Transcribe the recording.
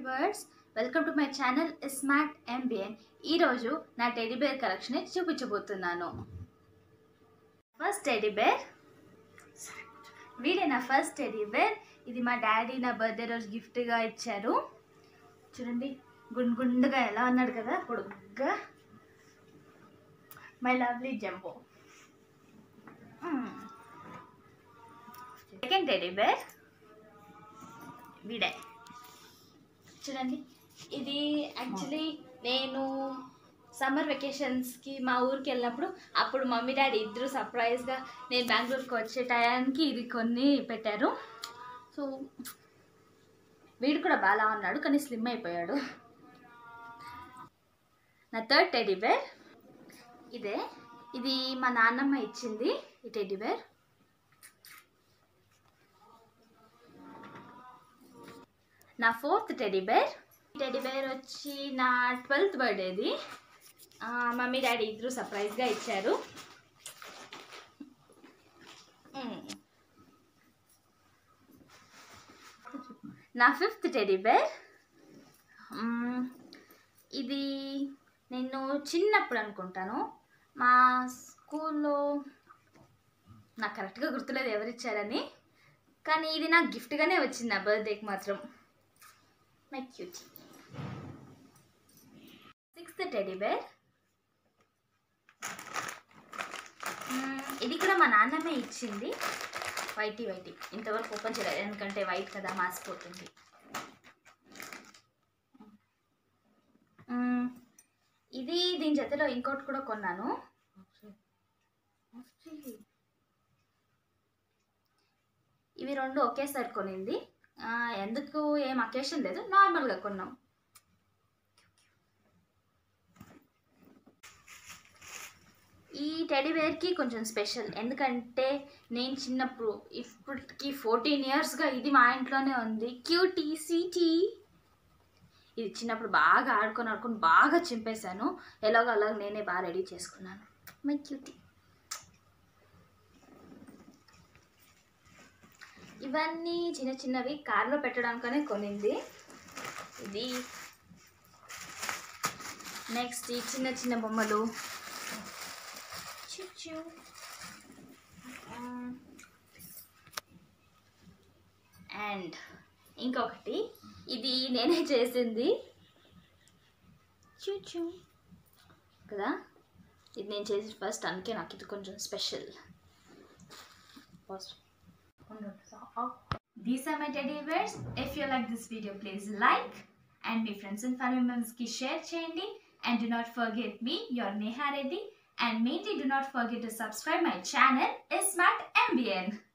Viewers welcome to my channel smart MBN ఈరోజు నా teddy bear collection చూపించబోతున్నాను first teddy bear వీడే నా ఫస్ట్ టెడీ బేర్ ఇది మా డాడీ నా బర్త్డే రోజు గిఫ్ట్గా ఇచ్చారు చూడండి గుండు గుండుగా ఎలా ఉన్నాడు కదా పొడుగ్గా my lovely jumbo second teddy bear వీడే చూడండి ఇది యాక్చువల్లీ నేను సమ్మర్ వెకేషన్స్కి మా ఊరికి వెళ్ళినప్పుడు అప్పుడు మమ్మీ డాడీ ఇద్దరు సర్ప్రైజ్గా నేను బెంగళూరుకి వచ్చే టయానికి ఇది కొన్ని పెట్టారు సో వీడు కూడా బాగా ఉన్నాడు కానీ స్లిమ్ అయిపోయాడు నా థర్డ్ టెడీ బేర్ ఇదే ఇది మా నాన్నమ్మ ఇచ్చింది ఈ టెడ్డీ బేర్ నా fourth teddy bear teddy bear వచ్చి నా ట్వెల్త్ బర్త్డేది మమ్మీ డాడీ ఇద్దరు సర్ప్రైజ్గా ఇచ్చారు మ్మ్. నా ఫిఫ్త్ టెడీ బేర్ మ్మ్. ఇది నేను చిన్నప్పుడు అనుకుంటాను మా స్కూల్లో నాకు కరెక్ట్గా గుర్తులేదు ఎవరిచ్చారని కానీ ఇది నాకు గిఫ్ట్గానే వచ్చింది నా బర్త్డేకి మాత్రం my cute sixth teddy bear ఇది కూడా మా నాన్నమ్మే ఇచ్చింది వైటీ వైటీ ఇంతవరకు ఓపెన్ చేయలేదు ఎందుకంటే వైట్ కదా మాసిపోతుంది మ్మ్. ఇది దీని జతలో ఇంకోటి కూడా కొన్నాను ఇవి రెండు ఒకేసారి కొనింది ఆ, ఎందుకు ఏం అకేషన్ లేదు నార్మల్గా కొన్నాం ఈ టెడీవేర్కి కొంచెం స్పెషల్ ఎందుకంటే నేను చిన్నప్పుడు ఇప్పటికి ఫోర్టీన్ ఇయర్స్గా ఇది మా ఇంట్లోనే ఉంది క్యూటీ సిటీ ఇది చిన్నప్పుడు బాగా ఆడుకొని ఆడుకొని బాగా చింపేశాను ఎలాగో అలాగ నేనే బాగా రెడీ చేసుకున్నాను మై క్యూటీ ఇవన్నీ చిన్న చిన్నవి కార్లో పెట్టడానికనే కొనింది ఇది నెక్స్ట్ ఈ చిన్న చిన్న బొమ్మలు చిచ్చు అండ్ ఇంకొకటి ఇది నేనే చేసింది చూచు కదా ఇది నేను చేసి ఫస్ట్ అందుకే నాకు ఇది కొంచెం special These are my teddy bears. If you like this video, please like and మీ ఫ్రెండ్స్ అండ్ ఫ్యామిలీ మెంబర్స్కి షేర్ చేయండి and do not forget me, your Neha Reddy and mainly do not forget to subscribe my channel, Smart MBN.